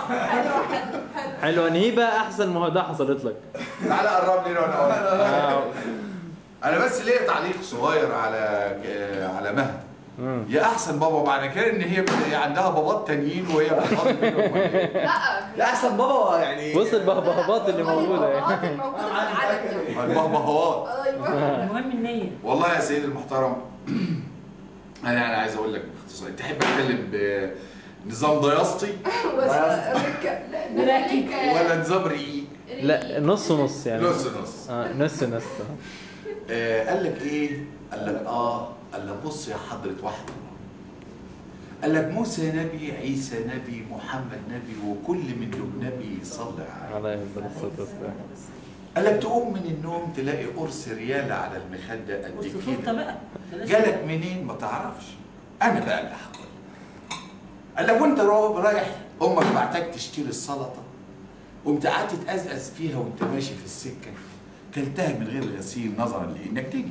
حلو حلو حلو حلوه نهيبه احسن مهادة حصلت لك تعالى قرب لي وانا اقول لك. آه. انا بس ليا تعليق صغير على على مها يا احسن بابا معنى كده ان هي هي عندها بابات تانيين وهي بتفضل منهم ولا إيه؟ لا لا احسن بابا يعني بص البهبهبات اللي موجوده البهبهات يعني الموجودة في العالم ده. البهبهات ايوه المهم النية والله يا سيدي المحترم انا يعني عايز اقول لك باختصار تحب اتكلم بنظام دياستي بس رك- لا، نراكب. ولا نظام رقيق لا نص نص يعني نص نص اه نص نص آه قال لك ايه؟ قال لك اه قال لك بص يا حضرة واحد قال لك موسى نبي عيسى نبي محمد نبي وكل منهم نبي يصلي عليه عليه الصلاه والسلام قال لك تقوم من النوم تلاقي قرص ريالة على المخدة قد والسفوطة كده بقى بلاش جالك منين ما تعرفش انا بقى اللي هقول قال لك وانت را- رايح امك بعتك تشتري السلطه قمت قعدت تقزقز فيها وانت ماشي في السكه كلتها من غير غسيل نظرا لانك تجي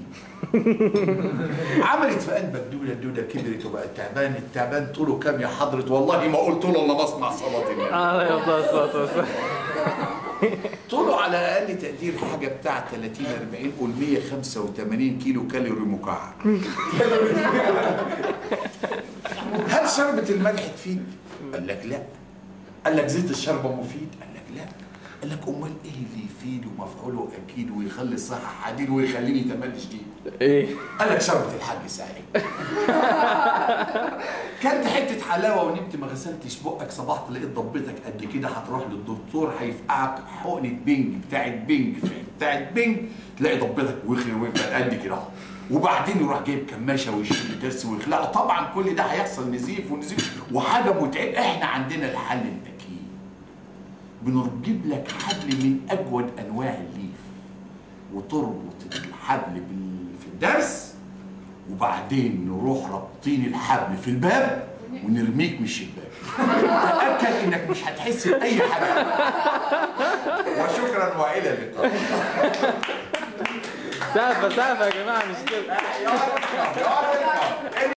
عملت في قلبك دوده الدوده كبرت وبقت تعبان التعبان طوله كام يا حضره والله ما قلت له الا بصنع صلاه النبي عليه الصلاه والسلام طوله على اقل تقدير حاجه بتاع 30 40 قول 185 كيلو كالوري مكعب هل شربة الملح تفيد؟ قال لك لا قال لك زيت الشربة مفيد؟ قال لك لا قال لك امال ايه اللي يفيد ومفعوله اكيد ويخلي الصحه حديد ويخليني تملي شديد؟ ايه قال لك شربة الحاج سعيد كلت حته حلاوه ونمت ما غسلتش بقك صبحت لقيت ضبتك قد كده هتروح للدكتور هيفقعك حقنه بنج بتاعت بنج بتاعت بنج تلاقي ضبتك وخر ويبقى قد كده اهو وبعدين يروح جايب كماشه ويشيل الضرس ويخلعه طبعا كل ده هيحصل نزيف ونزيف وحاجه متعبه احنا عندنا الحل الاكيد بنجيب لك حبل من اجود انواع الليف وتربط الحبل بال- في الدرس وبعدين نروح رابطين الحبل في الباب ونرميك من الشباك تأكد انك مش هتحس بأي حاجة وشكرا والى اللقاء سقفه سقفه يا جماعه مش كده يا رب يا رب